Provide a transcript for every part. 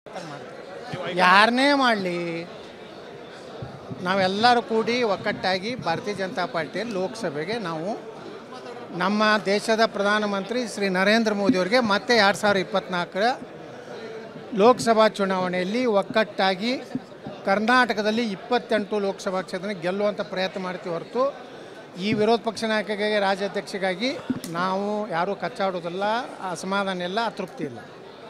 ಯಾರನ್ನೇ ಮಾಡಲಿ ನಾವೆಲ್ಲರೂ ಕೂಡಿ ಒಕ್ಕಟ್ಟಾಗಿ ಭಾರತೀಯ ಜನತಾ ಪಾರ್ಟಿಯಲ್ಲಿ ಲೋಕಸಭೆಗೆ ನಾವು ನಮ್ಮ ದೇಶದ ಪ್ರಧಾನಮಂತ್ರಿ ಶ್ರೀ ನರೇಂದ್ರ ಮೋದಿಯವರಿಗೆ ಮತ್ತೆ ಎರಡು ಸಾವಿರದ ಇಪ್ಪತ್ತ್ನಾಲ್ಕರ ಲೋಕಸಭಾ ಚುನಾವಣೆಯಲ್ಲಿ ಒಕ್ಕಟ್ಟಾಗಿ ಕರ್ನಾಟಕದಲ್ಲಿ ಇಪ್ಪತ್ತೆಂಟು ಲೋಕಸಭಾ ಕ್ಷೇತ್ರ ಗೆಲ್ಲುವಂಥ ಪ್ರಯತ್ನ ಮಾಡ್ತೀವಿ ಹೊರತು ಈ ವಿರೋಧ ಪಕ್ಷ ನಾಯಕರಿಗೆ ರಾಜ್ಯಾಧ್ಯಕ್ಷಗಾಗಿ ನಾವು ಯಾರೂ ಕಚ್ಚಾಡೋದಿಲ್ಲ ಅಸಮಾಧಾನ ಇಲ್ಲ ಅತೃಪ್ತಿ ಇಲ್ಲ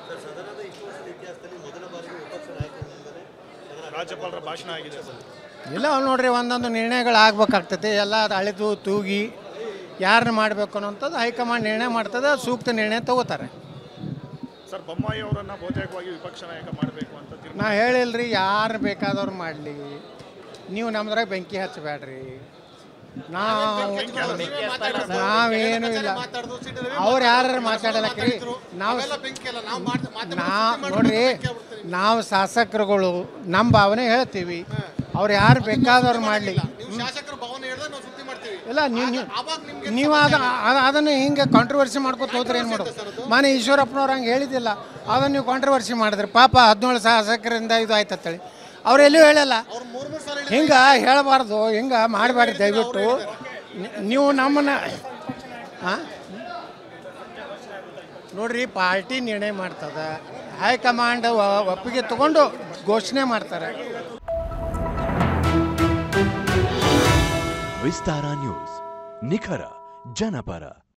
ರಾಜ್ಯಪಾಲರ ಭಾಷಣ ಆಗಿದೆ ಸರ್ ಇಲ್ಲ ಅವ್ರು ನೋಡ್ರಿ ಒಂದೊಂದು ನಿರ್ಣಯಗಳು ಆಗ್ಬೇಕಾಗ್ತೈತೆ ಎಲ್ಲ ಅದು ಅಳೆದು ತೂಗಿ ಯಾರನ್ನ ಮಾಡಬೇಕು ಅನ್ನೋಂಥದ್ದು ಹೈಕಮಾಂಡ್ ನಿರ್ಣಯ ಮಾಡ್ತದೆ ಸೂಕ್ತ ನಿರ್ಣಯ ತಗೋತಾರೆ ಸರ್ ಬೊಮ್ಮಾಯಿ ಅವರನ್ನ ಬಹುತೇಕವಾಗಿ ವಿಪಕ್ಷ ನಾಯಕ ಮಾಡಬೇಕು ಅಂತ ತೀರ್ಮಾನ ನಾ ಹೇಳಿಲ್ರಿ ಯಾರು ಬೇಕಾದವ್ರು ಮಾಡಲಿ ನೀವು ನಮ್ದ್ರಾಗ ಬೆಂಕಿ ಹಚ್ಚಬೇಡ್ರಿ ನಾವು ನಾವೇನು ಇಲ್ಲ ಅವ್ರು ಯಾರು ಮಾತಾಡಲಕ್ರಿ ನಾವು ನಾ ನೋಡ್ರಿ ನಾವು ಶಾಸಕರುಗಳು ನಮ್ಮ ಭಾವನೆ ಹೇಳ್ತೀವಿ ಅವ್ರು ಯಾರು ಬೇಕಾದವ್ರು ಮಾಡಲಿ ಶಾಸಕರ ಭವನ ಹೇಳಿದ್ರೆ ನಾವು ಸುದ್ದಿ ಮಾಡ್ತೀವಿ ಇಲ್ಲ ನೀವು ನೀವು ಅವಾಗ ನಿಮ್ಗೆ ನೀವು ಅದ ಅದ- ಅದನ್ನು ಹಿಂಗೆ ಕಾಂಟ್ರವರ್ಸಿ ಮಾಡ್ಕೊತ ಹೋದ್ರೆ ಏನು ಮಾಡೋದು ಮನೆ ಈಶ್ವರಪ್ಪನವ್ರು ಹಂಗೆ ಹೇಳಿದ್ದಿಲ್ಲ ಅದನ್ನು ನೀವು ಕಾಂಟ್ರವರ್ಸಿ ಮಾಡಿದ್ರಿ ಪಾಪ ಹದಿನೇಳು ಶಾಸಕರಿಂದ ಇದು ಆಯ್ತತ್ತೇಳಿ ಅವ್ರು ಎಲ್ಲೂ ಹೇಳಲ್ಲ ಅವ್ರು ಮೂರ್ ಮೂರ್ ಸಲ ಹಿಂಗೆ ಹೇಳಬಾರ್ದು ಹಿಂಗೆ ಮಾಡಬೇಡ್ರಿ ದಯವಿಟ್ಟು ನಿ- ನೀವು ನಮ್ಮನ್ನ ಹಾಂ ನೋಡ್ರಿ ಪಾರ್ಟಿ ನಿರ್ಣಯ ಮಾಡ್ತದ ಹೈಕಮಾಂಡ್ ಒ- ಒಪ್ಪಿಗೆ ತಗೊಂಡು ಘೋಷಣೆ ಮಾಡ್ತಾರೆ ವಿಸ್ತಾರ ನ್ಯೂಸ್ ನಿಖರ ಜನಪರ